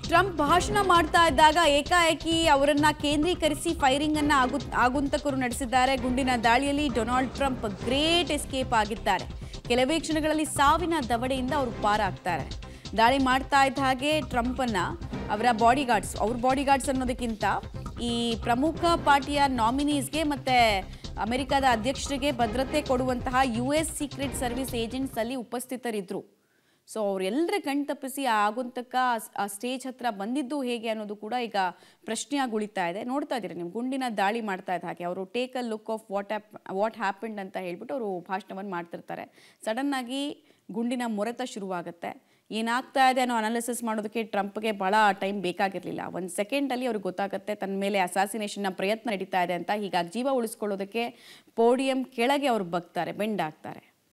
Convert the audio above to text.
Trump ಭಾಷಣ ಮಾಡ್ತಾ ಇದ್ದಾಗ ಏಕಾಏಕಿ ಅವರನ್ನ ಕೇಂದ್ರೀಕರಿಸಿ ಫೈರಿಂಗ್ ಅನ್ನ ಆಗು ಆಗುಂತಕರು ನಡೆಸಿದ್ದಾರೆ ಗುಂಡಿನ ದಾಳಿಯಲ್ಲಿ ಡೊನಾಲ್ಡ್ ಟ್ರಂಪ್ ಗ್ರೇಟ್ ಎಸ್ಕೇಪ್ ಆಗಿದ್ದಾರೆ ಕೆಲವೇ ಕ್ಷಣಗಳಲ್ಲಿ ಸಾವಿನ ದವಡೆಯಿಂದ ಅವರು ಪಾರಾಗ್ತಾರೆ ದಾಳಿ ಮಾಡ್ತಾ ಇದ್ದ ಹಾಗೆ ಟ್ರಂಪನ್ನ ಅವರ ಬಾಡಿಗಾರ್ಡ್ಸ್ ಅವ್ರ ಬಾಡಿಗಾರ್ಡ್ಸ್ ಅನ್ನೋದಕ್ಕಿಂತ ಈ ಪ್ರಮುಖ ಪಾರ್ಟಿಯ ನಾಮಿನೀಸ್ಗೆ ಮತ್ತೆ ಅಮೆರಿಕದ ಅಧ್ಯಕ್ಷರಿಗೆ ಭದ್ರತೆ ಕೊಡುವಂತಹ U S secret service agents ಅಲ್ಲಿ ಉಪಸ್ಥಿತರಿದ್ರು ಸೊ ಅವರೆಲ್ಲರ ಕಣ್ ತಪ್ಪಿಸಿ ಆ ಆಗುಂತಕ ಆ- ಆ ಸ್ಟೇಜ್ ಹತ್ರ ಬಂದಿದ್ದು ಹೇಗೆ ಅನ್ನೋದು ಕೂಡ ಈಗ ಪ್ರಶ್ನೆಯಾಗಿ ಉಳಿತಾ ಇದೆ ನೋಡ್ತಾ ಇದ್ದೀರಿ ನೀವು ಗುಂಡಿನ ದಾಳಿ ಮಾಡ್ತಾ ಇದ್ದ ಹಾಗೆ ಅವರು take a look of what hap what happened ಅಂತ ಹೇಳ್ಬಿಟ್ಟು ಅವರು ಭಾಷಣವನ್ನು ಮಾಡ್ತಿರ್ತಾರೆ ಸಡನ್ ಆಗಿ ಗುಂಡಿನ ಮೊರೆತ ಶುರುವಾಗುತ್ತೆ ಏನಾಗ್ತಾ ಇದೆ ಅನ್ನೋ ಅನಾಲಿಸಿಸ್ ಮಾಡೋದಕ್ಕೆ ಟ್ರಂಪ್ಗೆ ಭಾಳ ಟೈಮ್ ಬೇಕಾಗಿರಲಿಲ್ಲ ಒಂದು ಸೆಕೆಂಡಲ್ಲಿ ಅವ್ರಿಗೆ ಗೊತ್ತಾಗುತ್ತೆ ತನ್ನ ಮೇಲೆ ಅಸಾಸಿನೇಷನ್ನ ಪ್ರಯತ್ನ ನಡೀತಾ ಇದೆ ಅಂತ ಹೀಗಾಗಿ ಜೀವ ಉಳಿಸ್ಕೊಳ್ಳೋದಕ್ಕೆ ಪೋಡಿಯಂ ಕೆಳಗೆ ಅವ್ರು ಬಗ್ತಾರೆ ಬೆಂಡ್ ಆಗ್ತಾರೆ